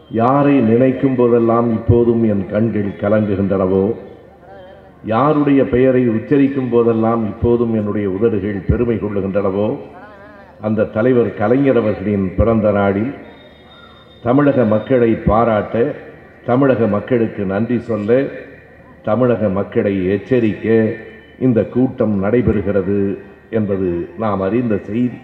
யாரை நினைக்கும் போதெல்லாம் இப்போதும் என் கண்கள் கலங்குகின்றனவோ யாருடைய பெயரை உச்சரிக்கும் போதெல்லாம் இப்போதும் என்னுடைய உதடுகள் பெருமை கொள்ளுகின்றனவோ அந்த தலைவர் கலைஞர் அவர்களின் பிறந்த நாளில் தமிழக மக்களை பாராட்ட தமிழக மக்களுக்கு நன்றி சொல்ல தமிழக மக்களை எச்சரிக்க இந்த கூட்டம் நடைபெறுகிறது என்பது நாம் அறிந்த செய்தி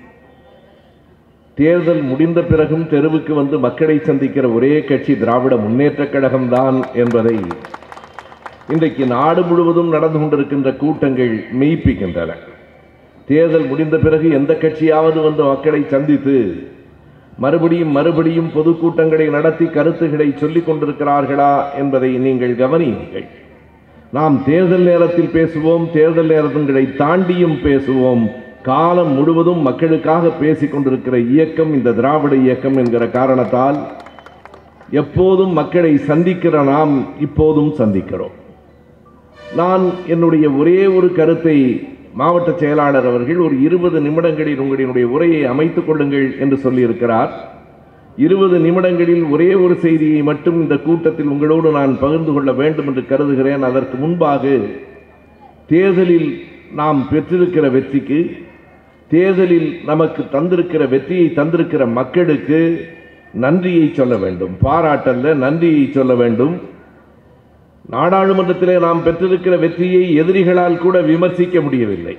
தேர்தல் முடிந்த பிறகும் தெருவுக்கு வந்து மக்களை சந்திக்கிற ஒரே கட்சி திராவிட முன்னேற்றக் கழகம்தான் என்பதை இன்றைக்கு நாடு முழுவதும் நடந்து கொண்டிருக்கின்ற கூட்டங்கள் மெய்ப்பிக்கின்றன தேர்தல் முடிந்த பிறகு எந்த கட்சியாவது வந்து மக்களை சந்தித்து மறுபடியும் மறுபடியும் பொதுக்கூட்டங்களை நடத்தி கருத்துக்களை சொல்லிக் கொண்டிருக்கிறார்களா என்பதை நீங்கள் கவனியுங்கள் நாம் தேர்தல் நேரத்தில் பேசுவோம் தேர்தல் நேரங்களை தாண்டியும் பேசுவோம் காலம் முழுவதும் மக்களுக்காக பேசிக் கொண்டிருக்கிற இயக்கம் இந்த திராவிட இயக்கம் என்கிற காரணத்தால் எப்போதும் மக்களை சந்திக்கிற நாம் இப்போதும் சந்திக்கிறோம் நான் என்னுடைய ஒரே ஒரு கருத்தை மாவட்ட செயலாளர் அவர்கள் ஒரு இருபது நிமிடங்களில் உங்களுடைய உரையை அமைத்துக் கொள்ளுங்கள் என்று சொல்லியிருக்கிறார் இருபது நிமிடங்களில் ஒரே ஒரு செய்தியை மட்டும் இந்த கூட்டத்தில் உங்களோடு நான் பகிர்ந்து கொள்ள வேண்டும் என்று கருதுகிறேன் அதற்கு முன்பாக தேர்தலில் நாம் பெற்றிருக்கிற வெற்றிக்கு தேர்தலில் நமக்கு தந்திருக்கிற வெற்றியை தந்திருக்கிற மக்களுக்கு நன்றியை சொல்ல வேண்டும் பாராட்டல்ல நன்றியை சொல்ல வேண்டும் நாடாளுமன்றத்திலே நாம் பெற்றிருக்கிற வெற்றியை எதிரிகளால் கூட விமர்சிக்க முடியவில்லை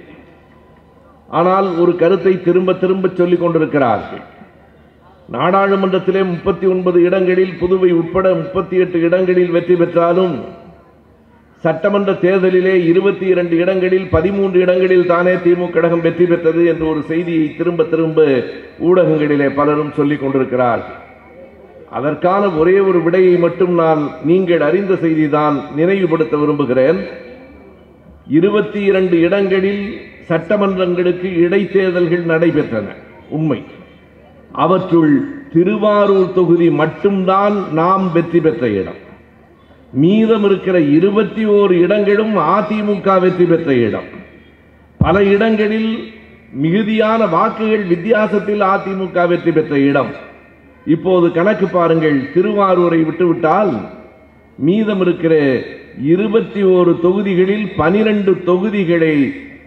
ஆனால் ஒரு கருத்தை திரும்ப திரும்ப சொல்லிக் கொண்டிருக்கிறார்கள் நாடாளுமன்றத்திலே முப்பத்தி ஒன்பது இடங்களில் புதுவை உட்பட முப்பத்தி எட்டு இடங்களில் வெற்றி பெற்றாலும் சட்டமன்ற தேர்தலிலே இருபத்தி இரண்டு இடங்களில் பதிமூன்று இடங்களில் தானே திமுக கழகம் வெற்றி பெற்றது என்ற ஒரு செய்தியை திரும்ப திரும்ப ஊடகங்களிலே பலரும் சொல்லிக் கொண்டிருக்கிறார்கள் அதற்கான ஒரே ஒரு விடையை மட்டும் நான் நீங்கள் அறிந்த செய்திதான் நினைவுபடுத்த விரும்புகிறேன் இருபத்தி இரண்டு இடங்களில் சட்டமன்றங்களுக்கு இடைத்தேர்தல்கள் நடைபெற்றன உண்மை அவற்றுள் திருவாரூர் தொகுதி மட்டும்தான் நாம் வெற்றி பெற்ற இடம் மீதம் இருக்கிற இருபத்தி ஓரு இடங்களும் அதிமுக வெற்றி பெற்ற இடம் பல இடங்களில் மிகுதியான வாக்குகள் வித்தியாசத்தில் அதிமுக வெற்றி பெற்ற இடம் இப்போது கணக்கு பாருங்கள் திருவாரூரை விட்டுவிட்டால் மீதம் இருக்கிற இருபத்தி ஓரு தொகுதிகளில் பனிரெண்டு தொகுதிகளை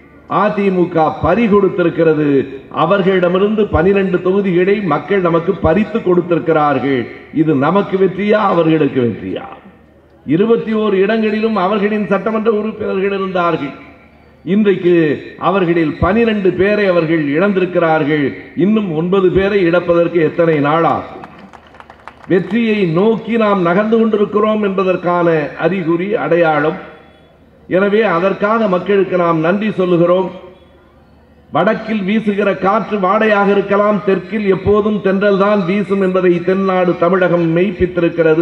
அதிமுக பறி கொடுத்திருக்கிறது அவர்களிடமிருந்து பனிரெண்டு தொகுதிகளை மக்கள் நமக்கு பறித்து கொடுத்திருக்கிறார்கள் இது நமக்கு வெற்றியா அவர்களுக்கு வெற்றியா இருபத்தி ஓரு இடங்களிலும் அவர்களின் சட்டமன்ற உறுப்பினர்கள் இருந்தார்கள் இன்றைக்கு அவர்களில் பனிரெண்டு பேரை அவர்கள் இழந்திருக்கிறார்கள் இன்னும் ஒன்பது பேரை இழப்பதற்கு எத்தனை நாளாகும் வெற்றியை நோக்கி நாம் நகர்ந்து கொண்டிருக்கிறோம் என்பதற்கான அறிகுறி அடையாளம் எனவே அதற்காக மக்களுக்கு நாம் நன்றி சொல்லுகிறோம் வடக்கில் வீசுகிற காற்று வாடையாக இருக்கலாம் தெற்கில் எப்போதும் தென்றல் தான் வீசும் என்பதை தென்னாடு தமிழகம் மெய்ப்பித்திருக்கிறது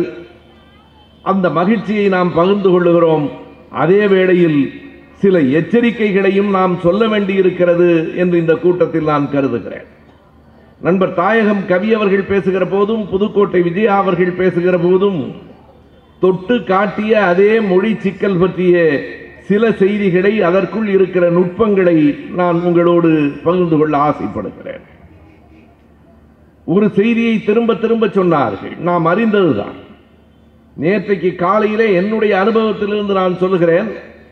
அந்த மகிழ்ச்சியை நாம் பகிர்ந்து கொள்ளுகிறோம் அதே வேளையில் சில எச்சரிக்கைகளையும் நாம் சொல்ல வேண்டியிருக்கிறது என்று இந்த கூட்டத்தில் நான் கருதுகிறேன் நண்பர் தாயகம் கவி அவர்கள் பேசுகிற போதும் புதுக்கோட்டை விஜயா அவர்கள் பேசுகிற போதும் தொட்டு காட்டிய அதே மொழி சிக்கல் பற்றிய சில செய்திகளை அதற்குள் இருக்கிற நுட்பங்களை நான் உங்களோடு பகிர்ந்து கொள்ள ஆசைப்படுகிறேன் ஒரு செய்தியை திரும்ப திரும்ப சொன்னார்கள் நாம் அறிந்ததுதான் நேற்றைக்கு காலையிலே என்னுடைய அனுபவத்திலிருந்து நான் சொல்லுகிறேன்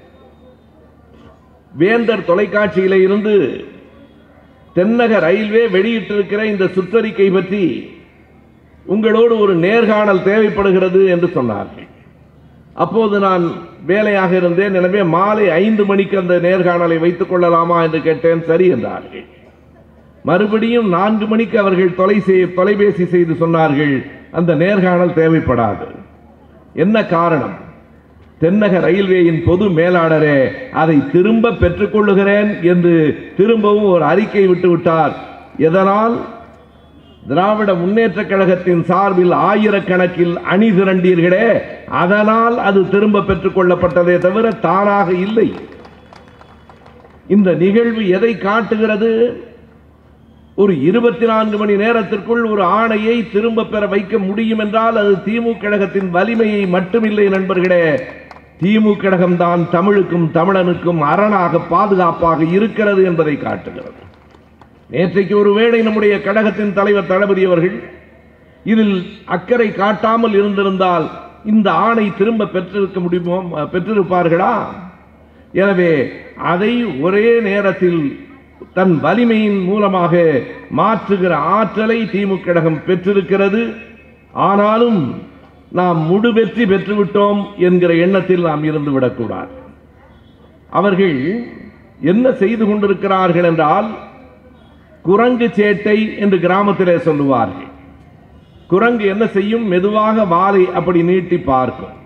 வேந்தர் தொலைக்காட்சியில இருந்து தென்னக ரயில்வே வெளியிட்டிருக்கிற இந்த சுற்றறிக்கை பற்றி உங்களோடு ஒரு நேர்காணல் தேவைப்படுகிறது என்று சொன்னார்கள் அப்போது நான் வேலையாக இருந்தேன் எனவே மாலை ஐந்து மணிக்கு அந்த நேர்காணலை வைத்துக் கொள்ளலாமா என்று கேட்டேன் சரி என்றார்கள் மறுபடியும் நான்கு மணிக்கு அவர்கள் தொலை செய்- தொலைபேசி செய்து சொன்னார்கள் அந்த நேர்காணல் தேவைப்படாது என்ன காரணம் தென்னக ரயில்வேயின் பொது மேலாளரே அதை திரும்ப பெற்றுக்கொள்ளுகிறேன் என்று திரும்பவும் ஒரு அறிக்கை விட்டு விட்டார் எதனால் திராவிட முன்னேற்றக் கழகத்தின் சார்பில் ஆயிரக்கணக்கில் அணி திரண்டீர்களே அதனால் அது திரும்ப பெற்றுக் கொள்ளப்பட்டதே தவிர தானாக இல்லை இந்த நிகழ்வு எதை காட்டுகிறது ஒரு இருபத்தி நான்கு மணி நேரத்திற்குள் ஒரு ஆணையை திரும்ப பெற வைக்க முடியும் என்றால் அது திமுக கழகத்தின் வலிமையை மட்டுமில்லை நண்பர்களே திமுக கழகம்தான் தமிழுக்கும் தமிழனுக்கும் அரணாக பாதுகாப்பாக இருக்கிறது என்பதை காட்டுகிறது நேற்றைக்கு ஒருவேளை நம்முடைய கழகத்தின் தலைவர் தளபதி அவர்கள் இதில் அக்கறை காட்டாமல் இருந்திருந்தால் இந்த ஆணை திரும்ப பெற்றிருக்க முடியுமோ பெற்றிருப்பார்களா எனவே அதை ஒரே நேரத்தில் தன் வலிமையின் மூலமாக மாற்றுகிற ஆற்றலை திமுக கழகம் பெற்றிருக்கிறது ஆனாலும் நாம் முழு வெற்றி பெற்றுவிட்டோம் என்கிற எண்ணத்தில் நாம் இருந்து விடக்கூடாது அவர்கள் என்ன செய்து கொண்டிருக்கிறார்கள் என்றால் குரங்கு சேட்டை என்று கிராமத்திலே சொல்லுவார்கள் குரங்கு என்ன செய்யும் மெதுவாக வாலை அப்படி நீட்டி பார்க்கும்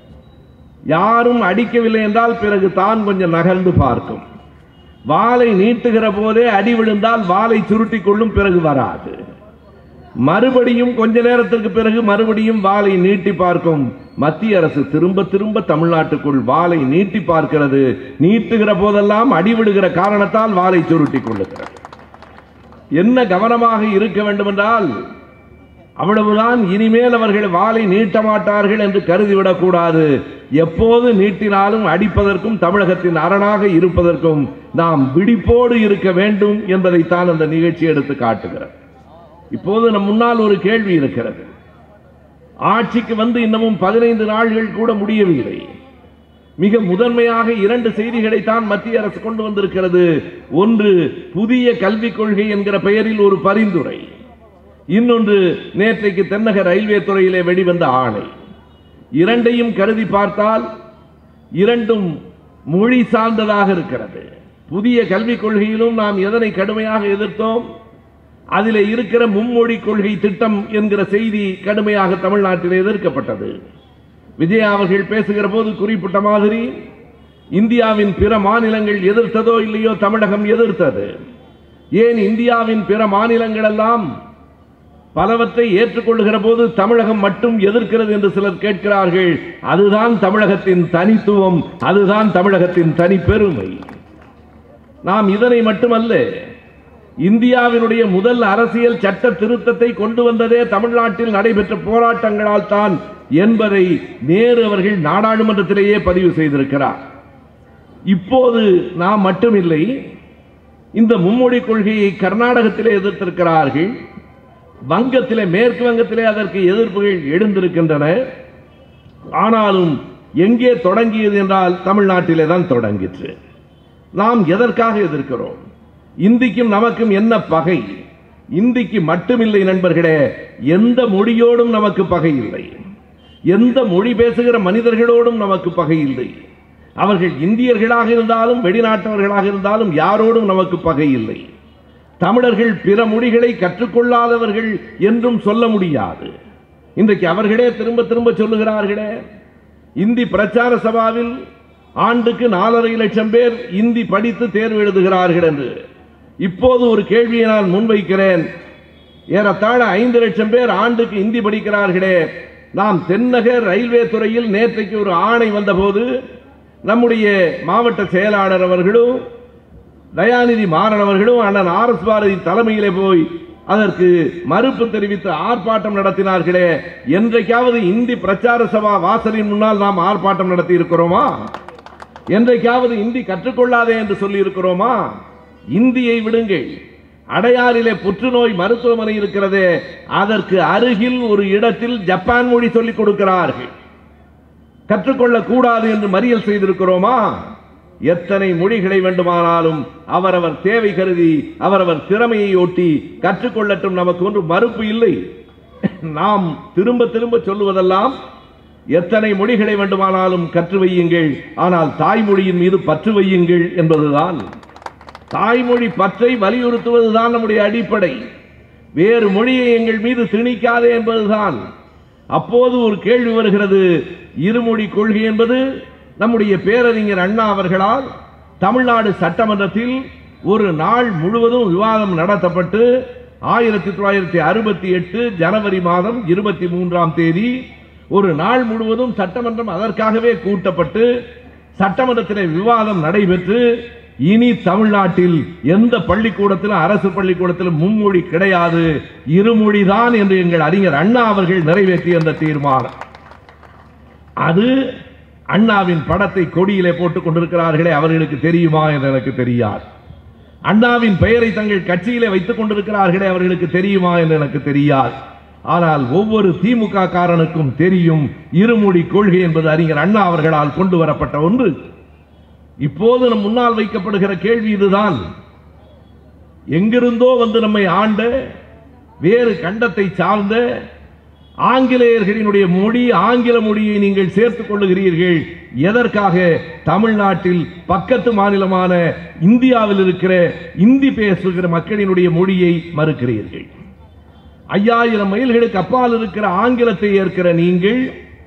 யாரும் அடிக்கவில்லை என்றால் பிறகு தான் கொஞ்சம் நகர்ந்து பார்க்கும் வாளை நீட்டுகிற போதே அடி விழுந்தால் வாளை சுருட்டி கொள்ளும் பிறகு வராது மறுபடியும் கொஞ்ச நேரத்திற்கு பிறகு மறுபடியும் வாளை நீட்டி பார்க்கும் மத்திய அரசு திரும்ப திரும்ப தமிழ்நாட்டுக்குள் வாளை நீட்டி பார்க்கிறது நீட்டுகிற போதெல்லாம் அடிவிடுகிற காரணத்தால் வாளை சுருட்டி கொள்ளுகிறது என்ன கவனமாக இருக்க வேண்டும் என்றால் அவ்வளவுதான் இனிமேல் அவர்கள் வாளை நீட்ட மாட்டார்கள் என்று கருதிவிடக் கூடாது எப்போது நீட்டினாலும் அடிப்பதற்கும் தமிழகத்தின் அரணாக இருப்பதற்கும் நாம் விழிப்போடு இருக்க வேண்டும் என்பதைத்தான் அந்த நிகழ்ச்சி எடுத்து காட்டுகிறது இப்போது நம் முன்னால் ஒரு கேள்வி இருக்கிறது ஆட்சிக்கு வந்து இன்னமும் பதினைந்து நாள்கள் கூட முடியவில்லை மிக முதன்மையாக இரண்டு செய்திகளைத்தான் மத்திய அரசு கொண்டு வந்திருக்கிறது ஒன்று புதிய கல்விக் கொள்கை என்கிற பெயரில் ஒரு பரிந்துரை இன்னொன்று நேற்றைக்கு தென்னக ரயில்வே துறையிலே வெளிவந்த ஆணை இரண்டையும் கருதி பார்த்தால் இரண்டும் மொழி சார்ந்ததாக இருக்கிறது புதிய கல்விக் கொள்கையிலும் நாம் எதனை கடுமையாக எதிர்த்தோம் அதிலே இருக்கிற மும்மொழி கொள்கை திட்டம் என்கிற செய்தி கடுமையாக தமிழ்நாட்டில் எதிர்க்கப்பட்டது விஜயா அவர்கள் பேசுகிற போது குறிப்பிட்ட மாதிரி இந்தியாவின் பிற மாநிலங்கள் எதிர்த்ததோ இல்லையோ தமிழகம் எதிர்த்தது ஏன் இந்தியாவின் பிற மாநிலங்கள் எல்லாம் பலவற்றை ஏற்றுக்கொள்ளுகிற போது தமிழகம் மட்டும் எதிர்க்கிறது என்று சிலர் கேட்கிறார்கள் அதுதான் தமிழகத்தின் தனித்துவம் அதுதான் தமிழகத்தின் தனிப்பெருமை நாம் இதனை மட்டுமல்ல இந்தியாவினுடைய முதல் அரசியல் சட்ட திருத்தத்தை கொண்டு வந்ததே தமிழ்நாட்டில் நடைபெற்ற போராட்டங்களால் தான் என்பதை நேரு அவர்கள் நாடாளுமன்றத்திலேயே பதிவு செய்திருக்கிறார் இப்போது நாம் மட்டுமில்லை இந்த மும்மொழி கொள்கையை கர்நாடகத்திலே எதிர்த்திருக்கிறார்கள் வங்கத்திலே மேற்கு வங்கத்திலே அதற்கு எதிர்ப்புகள் எழுந்திருக்கின்றன ஆனாலும் எங்கே தொடங்கியது என்றால் தமிழ்நாட்டிலே தான் தொடங்கிற்று நாம் எதற்காக எதிர்க்கிறோம் இந்திக்கும் நமக்கும் என்ன பகை இந்திக்கு மட்டுமில்லை நண்பர்களே எந்த மொழியோடும் நமக்கு பகை இல்லை எந்த மொழி பேசுகிற மனிதர்களோடும் நமக்கு பகை இல்லை அவர்கள் இந்தியர்களாக இருந்தாலும் வெளிநாட்டவர்களாக இருந்தாலும் யாரோடும் நமக்கு பகை இல்லை தமிழர்கள் பிற மொழிகளை கற்றுக்கொள்ளாதவர்கள் என்றும் சொல்ல முடியாது இன்றைக்கு அவர்களே திரும்ப திரும்ப சொல்லுகிறார்களே இந்தி பிரச்சார சபாவில் ஆண்டுக்கு நாலரை லட்சம் பேர் இந்தி படித்து தேர்வு எழுதுகிறார்கள் என்று இப்போது ஒரு கேள்வியை நான் முன்வைக்கிறேன் ஏறத்தாழ ஐந்து லட்சம் பேர் ஆண்டுக்கு இந்தி படிக்கிறார்களே நாம் தென்னக ரயில்வே துறையில் நேற்றைக்கு ஒரு ஆணை வந்தபோது நம்முடைய மாவட்ட செயலாளர் அவர்களும் தயாநிதி மாறன் அவர்களும் அண்ணன் ஆர் எஸ் பாரதி தலைமையிலே போய் அதற்கு மறுப்பு தெரிவித்து ஆர்ப்பாட்டம் நடத்தினார்களே என்றைக்காவது இந்தி பிரச்சார சபா வாசலின் முன்னால் நாம் ஆர்ப்பாட்டம் நடத்தி இருக்கிறோமா என்றைக்காவது இந்தி கற்றுக்கொள்ளாதே என்று சொல்லி இருக்கிறோமா இந்தியை விடுங்கள் அடையாறிலே புற்றுநோய் மருத்துவமனை இருக்கிறதே அதற்கு அருகில் ஒரு இடத்தில் ஜப்பான் மொழி சொல்லிக் கொடுக்கிறார்கள் கற்றுக்கொள்ளக் கூடாது என்று மறியல் செய்திருக்கிறோமா எத்தனை மொழிகளை வேண்டுமானாலும் அவரவர் தேவை கருதி அவரவர் திறமையை ஒட்டி கற்றுக்கொள்ளட்டும் நமக்கு ஒன்று மறுப்பு இல்லை நாம் திரும்ப திரும்ப சொல்லுவதெல்லாம் எத்தனை மொழிகளை வேண்டுமானாலும் கற்று வையுங்கள் ஆனால் தாய்மொழியின் மீது பற்று வையுங்கள் என்பதுதான் தாய்மொழி பற்றை வலியுறுத்துவதுதான் நம்முடைய அடிப்படை வேறு மொழியை எங்கள் மீது திணிக்காதே என்பதுதான் அப்போது ஒரு கேள்வி வருகிறது இருமொழி கொள்கை என்பது நம்முடைய பேரறிஞர் அண்ணா அவர்களால் தமிழ்நாடு சட்டமன்றத்தில் ஒரு நாள் முழுவதும் விவாதம் நடத்தப்பட்டு ஆயிரத்தி தொள்ளாயிரத்தி அறுபத்தி எட்டு ஜனவரி மாதம் இருபத்தி மூன்றாம் தேதி ஒரு நாள் முழுவதும் சட்டமன்றம் அதற்காகவே கூட்டப்பட்டு சட்டமன்றத்தில் விவாதம் நடைபெற்று இனி தமிழ்நாட்டில் எந்த பள்ளிக்கூடத்திலும் அரசு பள்ளிக்கூடத்திலும் மும்மொழி கிடையாது இருமொழிதான் என்று எங்கள் அறிஞர் அண்ணா அவர்கள் நிறைவேற்றிய அந்த தீர்மானம் அது அண்ணாவின் படத்தை கொடியிலே போட்டுக் கொண்டிருக்கிறார்களே அவர்களுக்கு தெரியுமா என்று எனக்கு தெரியாது அண்ணாவின் பெயரை தங்கள் கட்சியிலே வைத்துக் கொண்டிருக்கிறார்களே அவர்களுக்கு தெரியுமா என்று எனக்கு தெரியாது ஆனால் ஒவ்வொரு திமுக காரனுக்கும் தெரியும் இருமொழி கொள்கை என்பது அறிஞர் அண்ணா அவர்களால் கொண்டு வரப்பட்ட ஒன்று இப்போது நம் முன்னால் வைக்கப்படுகிற கேள்வி இதுதான் எங்கிருந்தோ வந்து நம்மை ஆண்ட வேறு கண்டத்தை சார்ந்த ஆங்கிலேயர்களினுடைய மொழி ஆங்கில மொழியை நீங்கள் சேர்த்துக் கொள்ளுகிறீர்கள் எதற்காக தமிழ்நாட்டில் பக்கத்து மாநிலமான இந்தியாவில் இருக்கிற இந்தி பேசுகிற மக்களினுடைய மொழியை மறுக்கிறீர்கள் ஐயாயிரம் மைல்களுக்கு அப்பால் இருக்கிற ஆங்கிலத்தை ஏற்கிற நீங்கள்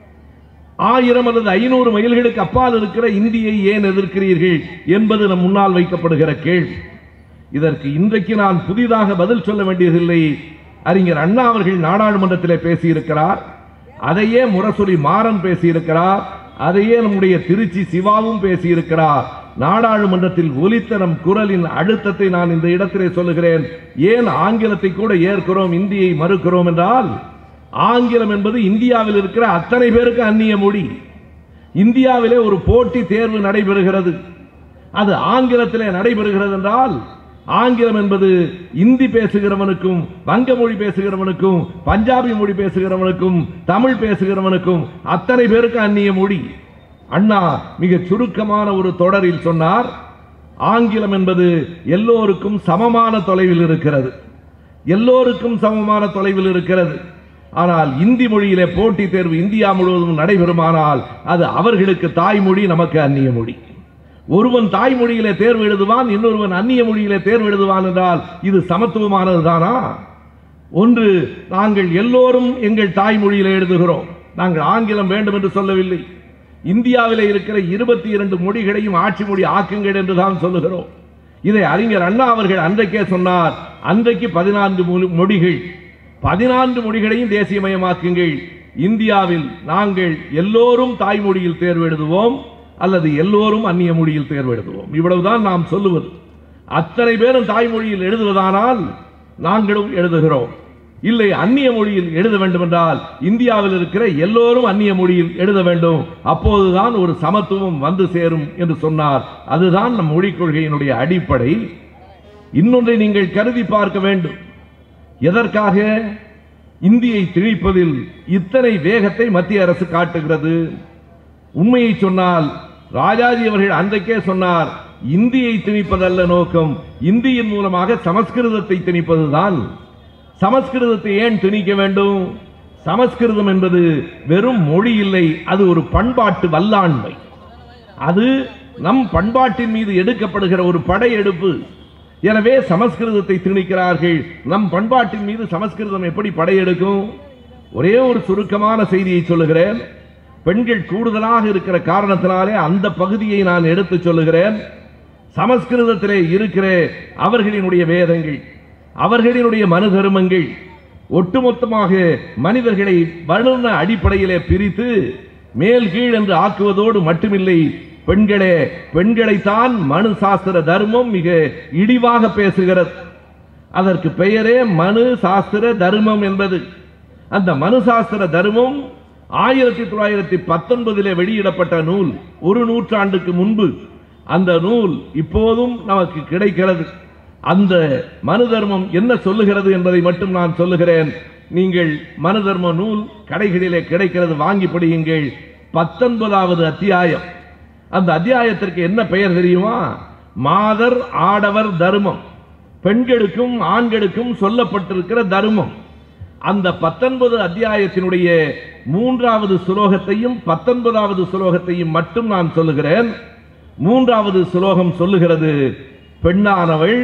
ஆயிரம் அல்லது ஐநூறு மைல்களுக்கு அப்பால் இருக்கிற இந்தியை ஏன் எதிர்க்கிறீர்கள் என்பது நம் முன்னால் வைக்கப்படுகிற கேள்வி இதற்கு இன்றைக்கு நான் புதிதாக பதில் சொல்ல வேண்டியதில்லை அறிஞர் அண்ணா அவர்கள் நாடாளுமன்றத்திலே பேசியிருக்கிறார் அதையே முரசொலி மாறன் பேசியிருக்கிறார் அதையே நம்முடைய திருச்சி சிவாவும் பேசியிருக்கிறார் நாடாளுமன்றத்தில் ஒலித்த நம் குரலின் அழுத்தத்தை நான் இந்த இடத்திலே சொல்லுகிறேன் ஏன் ஆங்கிலத்தை கூட ஏற்கிறோம் இந்தியை மறுக்கிறோம் என்றால் ஆங்கிலம் என்பது இந்தியாவில் இருக்கிற அத்தனை பேருக்கு அந்நிய மொழி இந்தியாவிலே ஒரு போட்டி தேர்வு நடைபெறுகிறது அது ஆங்கிலத்திலே நடைபெறுகிறது என்றால் ஆங்கிலம் என்பது இந்தி பேசுகிறவனுக்கும் வங்க மொழி பேசுகிறவனுக்கும் பஞ்சாபி மொழி பேசுகிறவனுக்கும் தமிழ் பேசுகிறவனுக்கும் அத்தனை பேருக்கு அந்நிய மொழி அண்ணா மிக சுருக்கமான ஒரு தொடரில் சொன்னார் ஆங்கிலம் என்பது எல்லோருக்கும் சமமான தொலைவில் இருக்கிறது எல்லோருக்கும் சமமான தொலைவில் இருக்கிறது ஆனால் இந்தி மொழியிலே போட்டி தேர்வு இந்தியா முழுவதும் நடைபெறுமானால் அது அவர்களுக்கு தாய்மொழி நமக்கு அந்நிய மொழி ஒருவன் தாய்மொழியிலே தேர்வு எழுதுவான் இன்னொருவன் அந்நிய மொழியிலே தேர்வு எழுதுவான் என்றால் இது சமத்துவமானது தானா ஒன்று நாங்கள் எல்லோரும் எங்கள் தாய்மொழியிலே எழுதுகிறோம் நாங்கள் ஆங்கிலம் வேண்டும் என்று சொல்லவில்லை இந்தியாவிலே இருக்கிற இருபத்தி இரண்டு மொழிகளையும் ஆட்சி மொழி ஆக்குங்கள் என்று தான் சொல்லுகிறோம் இதை அறிஞர் அண்ணா அவர்கள் அன்றைக்கே சொன்னார் அன்றைக்கு பதினான்கு மொழி- மொழிகள் பதினான்கு மொழிகளையும் தேசியமயமாக்குங்கள் இந்தியாவில் நாங்கள் எல்லோரும் தாய்மொழியில் தேர்வு எழுதுவோம் அல்லது எல்லோரும் அந்நிய மொழியில் தேர்வு எழுதுவோம் இவ்வளவுதான் நாம் சொல்லுவது அத்தனை பேரும் தாய்மொழியில் எழுதுவதானால் நாங்களும் எழுதுகிறோம் இல்லை அந்நிய மொழியில் எழுத வேண்டும் என்றால் இந்தியாவில் இருக்கிற எல்லோரும் அந்நிய மொழியில் எழுத வேண்டும் அப்போதுதான் ஒரு சமத்துவம் வந்து சேரும் என்று சொன்னார் அதுதான் நம் மொழிக் கொள்கையினுடைய அடிப்படை இன்னொன்றை நீங்கள் கருதி பார்க்க வேண்டும் எதற்காக இந்தியை திணிப்பதில் இத்தனை வேகத்தை மத்திய அரசு காட்டுகிறது உண்மையை சொன்னால் ராஜாஜி அவர்கள் அன்றைக்கே சொன்னார் இந்தியை திணிப்பதல்ல நோக்கம் இந்தியின் மூலமாக சமஸ்கிருதத்தை திணிப்பதுதான் சமஸ்கிருதத்தை ஏன் திணிக்க வேண்டும் சமஸ்கிருதம் என்பது வெறும் மொழி இல்லை அது ஒரு பண்பாட்டு வல்லாண்மை அது நம் பண்பாட்டின் மீது எடுக்கப்படுகிற ஒரு படையெடுப்பு எனவே சமஸ்கிருதத்தை திணிக்கிறார்கள் நம் பண்பாட்டின் மீது சமஸ்கிருதம் எப்படி படையெடுக்கும் ஒரே ஒரு சுருக்கமான செய்தியை சொல்லுகிறேன் பெண்கள் கூடுதலாக இருக்கிற காரணத்தினாலே அந்த பகுதியை நான் எடுத்து சொல்லுகிறேன் சமஸ்கிருதத்திலே இருக்கிற அவர்களினுடைய வேதங்கள் அவர்களினுடைய மனு தர்மங்கள் ஒட்டுமொத்தமாக மனிதர்களை வலுன அடிப்படையிலே பிரித்து மேல் கீழ் என்று ஆக்குவதோடு மட்டுமில்லை பெண்களே பெண்களைத்தான் மனு சாஸ்திர தர்மம் மிக இழிவாக பேசுகிறது அதற்கு பெயரே மனு சாஸ்திர தர்மம் என்பது அந்த மனு சாஸ்திர தர்மம் ஆயிரத்தி தொள்ளாயிரத்தி பத்தொன்பதிலே வெளியிடப்பட்ட நூல் ஒரு நூற்றாண்டுக்கு முன்பு அந்த நூல் இப்போதும் நமக்கு கிடைக்கிறது அந்த மனு தர்மம் என்ன சொல்லுகிறது என்பதை மட்டும் நான் சொல்லுகிறேன் நீங்கள் மனு தர்ம நூல் கடைகளிலே கிடைக்கிறது வாங்கி படியுங்கள் பத்தொன்பதாவது அத்தியாயம் அந்த அத்தியாயத்திற்கு என்ன பெயர் தெரியுமா மாதர் ஆடவர் தர்மம் பெண்களுக்கும் ஆண்களுக்கும் சொல்லப்பட்டிருக்கிற தர்மம் அந்த பத்தொன்பது அத்தியாயத்தினுடைய மூன்றாவது சுலோகத்தையும் பத்தொன்பதாவது சுலோகத்தையும் மட்டும் நான் சொல்லுகிறேன் மூன்றாவது சுலோகம் சொல்லுகிறது பெண்ணானவள்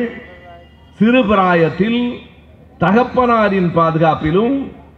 சிறுபிராயத்தில் தகப்பனாரின் பாதுகாப்பிலும்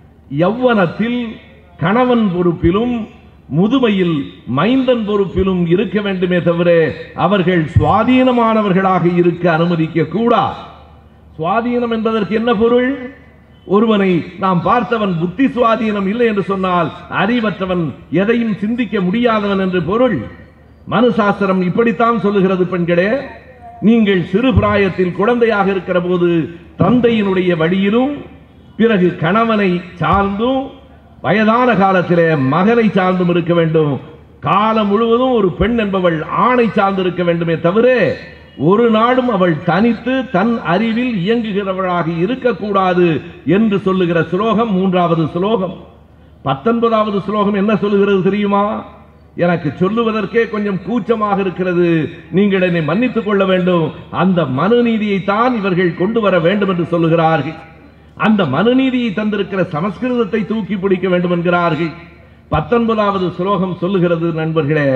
யௌவனத்தில் கணவன் பொறுப்பிலும் முதுமையில் மைந்தன் பொறுப்பிலும் இருக்க வேண்டுமே தவிர அவர்கள் சுவாதீனமானவர்களாக இருக்க அனுமதிக்க கூடாது சுவாதீனம் என்பதற்கு என்ன பொருள் ஒருவனை நாம் பார்த்தவன் புத்தி சுவாதீனம் இல்லை என்று சொன்னால் அறிவற்றவன் எதையும் சிந்திக்க முடியாதவன் என்று பொருள் மனு சாஸ்திரம் இப்படித்தான் சொல்லுகிறது பெண்களே நீங்கள் சிறு பிராயத்தில் குழந்தையாக இருக்கிற போது தந்தையினுடைய வழியிலும் பிறகு கணவனை சார்ந்தும் வயதான காலத்திலே மகனை சார்ந்தும் இருக்க வேண்டும் காலம் முழுவதும் ஒரு பெண் என்பவள் ஆணை சார்ந்து இருக்க வேண்டுமே தவிர ஒரு நாடும் அவள் தனித்து தன் அறிவில் இயங்குகிறவளாக இருக்கக்கூடாது என்று சொல்லுகிற ஸ்லோகம் மூன்றாவது ஸ்லோகம் பத்தொன்பதாவது ஸ்லோகம் என்ன சொல்லுகிறது தெரியுமா எனக்கு சொல்லுவதற்கே கொஞ்சம் கூச்சமாக இருக்கிறது நீங்கள் என்னை மன்னித்துக் கொள்ள வேண்டும் அந்த மனுநீதியை தான் இவர்கள் கொண்டு வர வேண்டும் என்று சொல்லுகிறார்கள் அந்த மனுநீதியை தந்திருக்கிற சமஸ்கிருதத்தை தூக்கி பிடிக்க வேண்டும் என்கிறார்கள் பத்தொன்பதாவது ஸ்லோகம் சொல்லுகிறது நண்பர்களே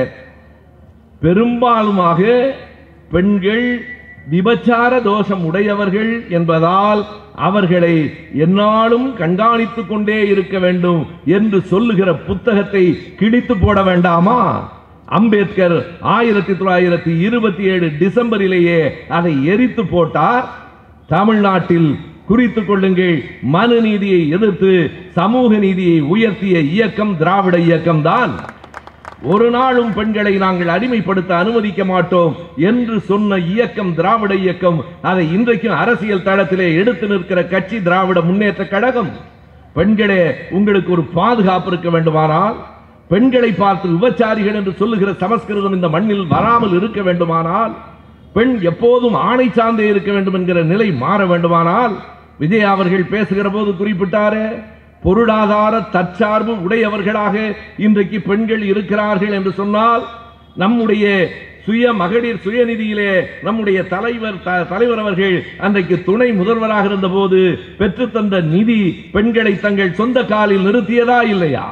பெரும்பாலுமாக பெண்கள் விபச்சார தோஷம் உடையவர்கள் என்பதால் அவர்களை எந்நாளும் கண்காணித்துக் கொண்டே இருக்க வேண்டும் என்று சொல்லுகிற புத்தகத்தை கிழித்து போட வேண்டாமா அம்பேத்கர் ஆயிரத்தி தொள்ளாயிரத்தி இருபத்தி ஏழு டிசம்பரிலேயே அதை எரித்து போட்டார் தமிழ்நாட்டில் குறித்துக் கொள்ளுங்கள் மனு நீதியை எதிர்த்து சமூக நீதியை உயர்த்திய இயக்கம் திராவிட இயக்கம் தான் ஒரு நாளும் பெண்களை நாங்கள் அடிமைப்படுத்த அனுமதிக்க மாட்டோம் என்று சொன்ன இயக்கம் திராவிட இயக்கம் அதை இன்றைக்கும் அரசியல் தளத்திலே எடுத்து நிற்கிற கட்சி திராவிட முன்னேற்ற கழகம் பெண்களே உங்களுக்கு ஒரு பாதுகாப்பு இருக்க வேண்டுமானால் பெண்களை பார்த்து விபச்சாரிகள் என்று சொல்லுகிற சமஸ்கிருதம் இந்த மண்ணில் வராமல் இருக்க வேண்டுமானால் பெண் எப்போதும் ஆணை சார்ந்தே இருக்க வேண்டும் என்கிற நிலை மாற வேண்டுமானால் விஜய் அவர்கள் பேசுகிற போது குறிப்பிட்டாரே பொருளாதார தற்சார்பு உடையவர்களாக இன்றைக்கு பெண்கள் இருக்கிறார்கள் என்று சொன்னால் நம்முடைய சுய மகளிர் சுயநிதியிலே நம்முடைய தலைவர் த- தலைவர் அவர்கள் அன்றைக்கு துணை முதல்வராக இருந்தபோது பெற்றுத்தந்த நிதி பெண்களை தங்கள் சொந்த காலில் நிறுத்தியதா இல்லையா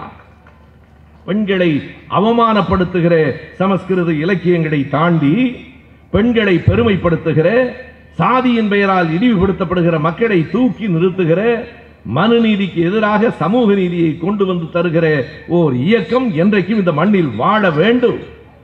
பெண்களை அவமானப்படுத்துகிற சமஸ்கிருத இலக்கியங்களை தாண்டி பெண்களை பெருமைப்படுத்துகிற சாதியின் பெயரால் இழிவுபடுத்தப்படுகிற மக்களை தூக்கி நிறுத்துகிற மனுநீதிக்கு எதிராக சமூக நீதியை கொண்டு வந்து தருகிற ஓர் இயக்கம் என்றைக்கும் இந்த மண்ணில் வாழ வேண்டும்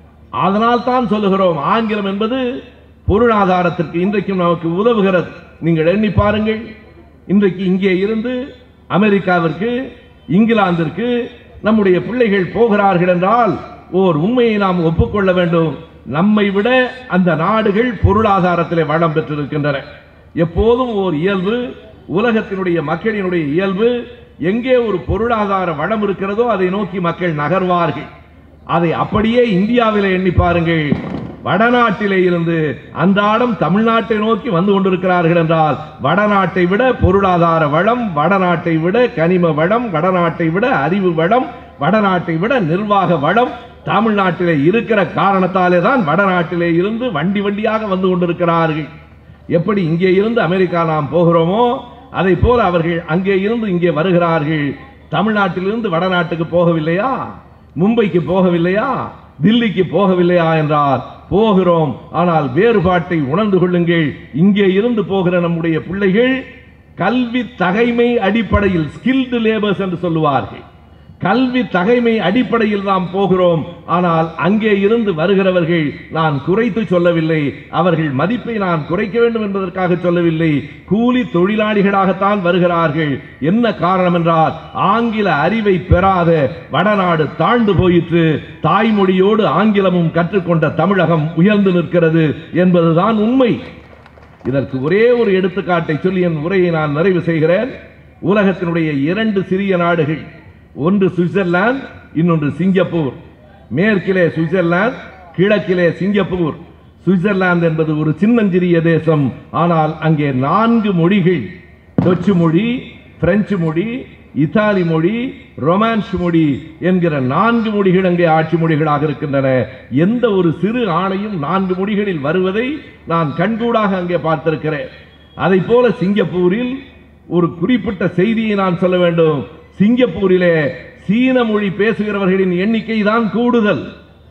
அதனால் தான் சொல்லுகிறோம் ஆங்கிலம் என்பது பொருளாதாரத்திற்கு இன்றைக்கும் நமக்கு உதவுகிறது நீங்கள் எண்ணி பாருங்கள் இன்றைக்கு இங்கே இருந்து அமெரிக்காவிற்கு இங்கிலாந்திற்கு நம்முடைய பிள்ளைகள் போகிறார்கள் என்றால் ஓர் உண்மையை நாம் ஒப்புக்கொள்ள வேண்டும் நம்மை விட அந்த நாடுகள் பொருளாதாரத்திலே வளம் பெற்றிருக்கின்றன எப்போதும் ஓர் இயல்பு உலகத்தினுடைய மக்களினுடைய இயல்பு எங்கே ஒரு பொருளாதார வளம் இருக்கிறதோ அதை நோக்கி மக்கள் நகர்வார்கள் அதை அப்படியே இந்தியாவிலே எண்ணி பாருங்கள் வடநாட்டிலே இருந்து அன்றாடம் தமிழ்நாட்டை நோக்கி வந்து கொண்டிருக்கிறார்கள் என்றால் வடநாட்டை விட பொருளாதார வளம் வடநாட்டை விட கனிம வளம் வடநாட்டை விட அறிவு வளம் வடநாட்டை விட நிர்வாக வளம் தமிழ்நாட்டிலே இருக்கிற காரணத்தாலே தான் வடநாட்டிலே இருந்து வண்டி வண்டியாக வந்து கொண்டிருக்கிறார்கள் எப்படி இங்கே இருந்து அமெரிக்கா நாம் போகிறோமோ அதை போல அவர்கள் அங்கே இருந்து இங்கே வருகிறார்கள் தமிழ்நாட்டிலிருந்து வடநாட்டுக்கு போகவில்லையா மும்பைக்கு போகவில்லையா தில்லிக்கு போகவில்லையா என்றால் போகிறோம் ஆனால் வேறுபாட்டை உணர்ந்து கொள்ளுங்கள் இங்கே இருந்து போகிற நம்முடைய பிள்ளைகள் கல்வி தகைமை அடிப்படையில் ஸ்கில்டு லேபர்ஸ் என்று சொல்லுவார்கள் கல்வி தகைமை அடிப்படையில் நாம் போகிறோம் ஆனால் அங்கே இருந்து வருகிறவர்கள் நான் குறைத்து சொல்லவில்லை அவர்கள் மதிப்பை நான் குறைக்க வேண்டும் என்பதற்காக சொல்லவில்லை கூலி தொழிலாளிகளாகத்தான் வருகிறார்கள் என்ன காரணம் என்றால் ஆங்கில அறிவை பெறாத வடநாடு தாழ்ந்து போயிற்று தாய்மொழியோடு ஆங்கிலமும் கற்றுக்கொண்ட தமிழகம் உயர்ந்து நிற்கிறது என்பதுதான் உண்மை இதற்கு ஒரே ஒரு எடுத்துக்காட்டை சொல்லி என் உரையை நான் நிறைவு செய்கிறேன் உலகத்தினுடைய இரண்டு சிறிய நாடுகள் ஒன்று சுவிட்சர்லாந்து இன்னொன்று சிங்கப்பூர் மேற்கிலே சுவிட்சர்லாந்து கிழக்கிலே சிங்கப்பூர் சுவிட்சர்லாந்து என்பது ஒரு சின்னஞ்சிறிய தேசம் ஆனால் அங்கே நான்கு மொழிகள் டச்சு மொழி பிரெஞ்சு மொழி இத்தாலி மொழி ரொமான்ஸ் மொழி என்கிற நான்கு மொழிகள் அங்கே ஆட்சி மொழிகளாக இருக்கின்றன எந்த ஒரு சிறு ஆணையும் நான்கு மொழிகளில் வருவதை நான் கண்கூடாக அங்கே பார்த்திருக்கிறேன் அதை போல சிங்கப்பூரில் ஒரு குறிப்பிட்ட செய்தியை நான் சொல்ல வேண்டும் சிங்கப்பூரிலே சீன மொழி பேசுகிறவர்களின் எண்ணிக்கை தான் கூடுதல்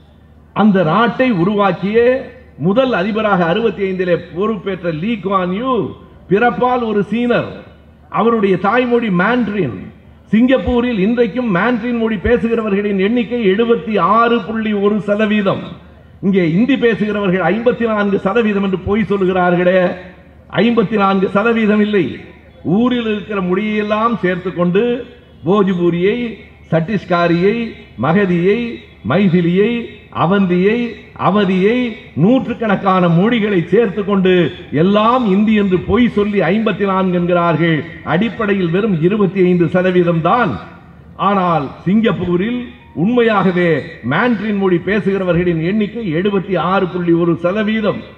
அந்த நாட்டை உருவாக்கிய முதல் அதிபராக அறுபத்தி ஐந்திலே பொறுப்பேற்ற லீ குவான் யூ பிறப்பால் ஒரு சீனர் அவருடைய தாய்மொழி மாண்ட்ரின் சிங்கப்பூரில் இன்றைக்கும் மாண்ட்ரின் மொழி பேசுகிறவர்களின் எண்ணிக்கை எழுபத்தி ஆறு புள்ளி ஒரு சதவீதம் இங்கே இந்தி பேசுகிறவர்கள் ஐம்பத்தி நான்கு சதவீதம் என்று பொய் சொல்லுகிறார்களே ஐம்பத்தி நான்கு சதவீதம் இல்லை ஊரில் இருக்கிற மொழியெல்லாம் சேர்த்துக்கொண்டு போஜ்பூரியை சட்டிஸ்காரியை மகதியை மைதிலியை அவந்தியை அவதியை நூற்றுக்கணக்கான மொழிகளை சேர்த்துக் கொண்டு எல்லாம் இந்தி என்று பொய் சொல்லி ஐம்பத்தி நான்கு என்கிறார்கள் அடிப்படையில் வெறும் இருபத்தி ஐந்து சதவீதம் தான் ஆனால் சிங்கப்பூரில் உண்மையாகவே மாண்ட்ரின் மொழி பேசுகிறவர்களின் எண்ணிக்கை எழுபத்தி ஆறு புள்ளி ஒரு சதவீதம்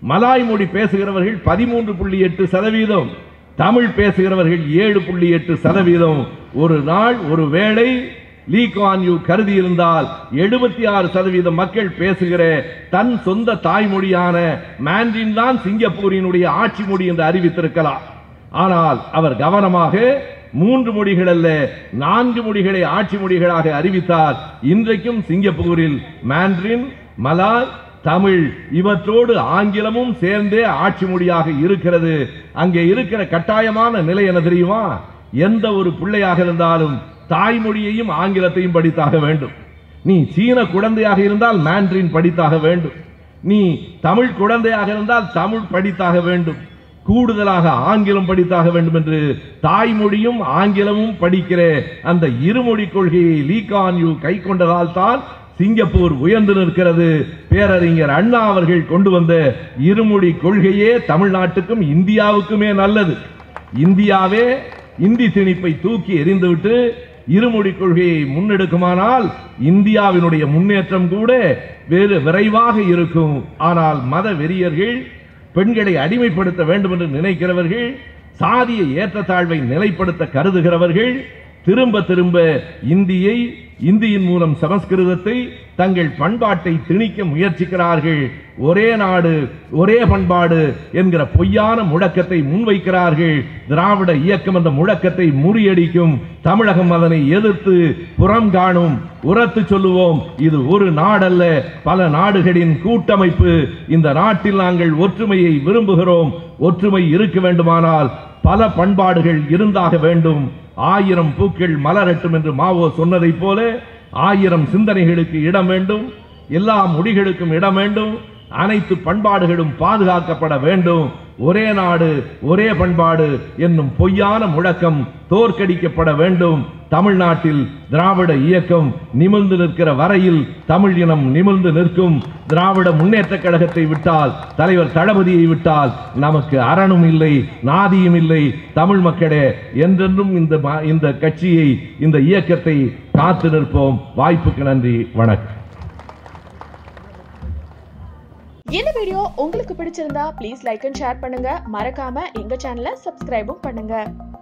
மலாய் மொழி பேசுகிறவர்கள் பதிமூன்று புள்ளி எட்டு சதவீதம் தமிழ் பேசுகிறவர்கள் ஏழு புள்ளி எட்டு சதவீதம் ஒரு நாள் ஒரு வேளை லீ குவான் யூ கருதி இருந்தால் எழுபத்தி ஆறு சதவீதம் மக்கள் பேசுகிற தன் சொந்த தாய்மொழியான மாண்ட்ரின் தான் சிங்கப்பூரினுடைய ஆட்சி மொழி என்று அறிவித்திருக்கலாம் ஆனால் அவர் கவனமாக மூன்று மொழிகள் அல்ல நான்கு மொழிகளை ஆட்சி மொழிகளாக அறிவித்தார் இன்றைக்கும் சிங்கப்பூரில் மாண்ட்ரின் மலாய் தமிழ் இவற்றோடு ஆங்கிலமும் சேர்ந்தே ஆட்சி மொழியாக இருக்கிறது அங்கே இருக்கிற கட்டாயமான நிலை என்ன தெரியுமா எந்த ஒரு பிள்ளையாக இருந்தாலும் தாய்மொழியையும் ஆங்கிலத்தையும் படித்தாக வேண்டும் நீ சீன குழந்தையாக இருந்தால் மாண்ட்ரின் படித்தாக வேண்டும் நீ தமிழ் குழந்தையாக இருந்தால் தமிழ் படித்தாக வேண்டும் கூடுதலாக ஆங்கிலம் படித்தாக வேண்டும் என்று தாய்மொழியும் ஆங்கிலமும் படிக்கிற அந்த இருமொழி கொள்கையை லீகான் யூ கை கொண்டதால் தான் சிங்கப்பூர் உயர்ந்து நிற்கிறது பேரறிஞர் அண்ணா அவர்கள் கொண்டு வந்த இருமொழி கொள்கையே தமிழ்நாட்டுக்கும் இந்தியாவுக்குமே நல்லது இந்தியாவே இந்தி திணிப்பை தூக்கி எறிந்துவிட்டு இருமொழி கொள்கையை முன்னெடுக்குமானால் இந்தியாவினுடைய முன்னேற்றம் கூட வேறு விரைவாக இருக்கும் ஆனால் மத வெறியர்கள் பெண்களை அடிமைப்படுத்த வேண்டும் என்று நினைக்கிறவர்கள் சாதிய ஏற்றத்தாழ்வை நிலைப்படுத்த கருதுகிறவர்கள் திரும்ப திரும்ப இந்தியை இந்தியின் மூலம் சமஸ்கிருதத்தை தங்கள் பண்பாட்டை திணிக்க முயற்சிக்கிறார்கள் ஒரே நாடு ஒரே பண்பாடு என்கிற பொய்யான முழக்கத்தை முன்வைக்கிறார்கள் திராவிட இயக்கம் அந்த முழக்கத்தை முறியடிக்கும் தமிழகம் அதனை எதிர்த்து புறம் காணும் உரத்து சொல்லுவோம் இது ஒரு நாடல்ல பல நாடுகளின் கூட்டமைப்பு இந்த நாட்டில் நாங்கள் ஒற்றுமையை விரும்புகிறோம் ஒற்றுமை இருக்க வேண்டுமானால் பல பண்பாடுகள் இருந்தாக வேண்டும் ஆயிரம் பூக்கள் மலரட்டும் என்று மாவோ சொன்னதைப் போல ஆயிரம் சிந்தனைகளுக்கு இடம் வேண்டும் எல்லா மொழிகளுக்கும் இடம் வேண்டும் அனைத்து பண்பாடுகளும் பாதுகாக்கப்பட வேண்டும் ஒரே நாடு ஒரே பண்பாடு என்னும் பொய்யான முழக்கம் தோற்கடிக்கப்பட வேண்டும் தமிழ்நாட்டில் திராவிட இயக்கம் நிமிர்ந்து நிற்கிற வரையில் தமிழ் இனம் நிமிர்ந்து நிற்கும் திராவிட முன்னேற்ற கழகத்தை விட்டால் தலைவர் தளபதியை விட்டால் நமக்கு அரணும் இல்லை நாதியும் இல்லை தமிழ் மக்களே என்றென்றும் இந்த ம- இந்த கட்சியை இந்த இயக்கத்தை காத்து நிற்போம் வாய்ப்புக்கு நன்றி வணக்கம் இந்த வீடியோ உங்களுக்கு பிடிச்சிருந்தா ப்ளீஸ் லைக் அண்ட் ஷேர் பண்ணுங்க மறக்காம எங்க சேனலை சப்ஸ்கிரைபும் பண்ணுங்க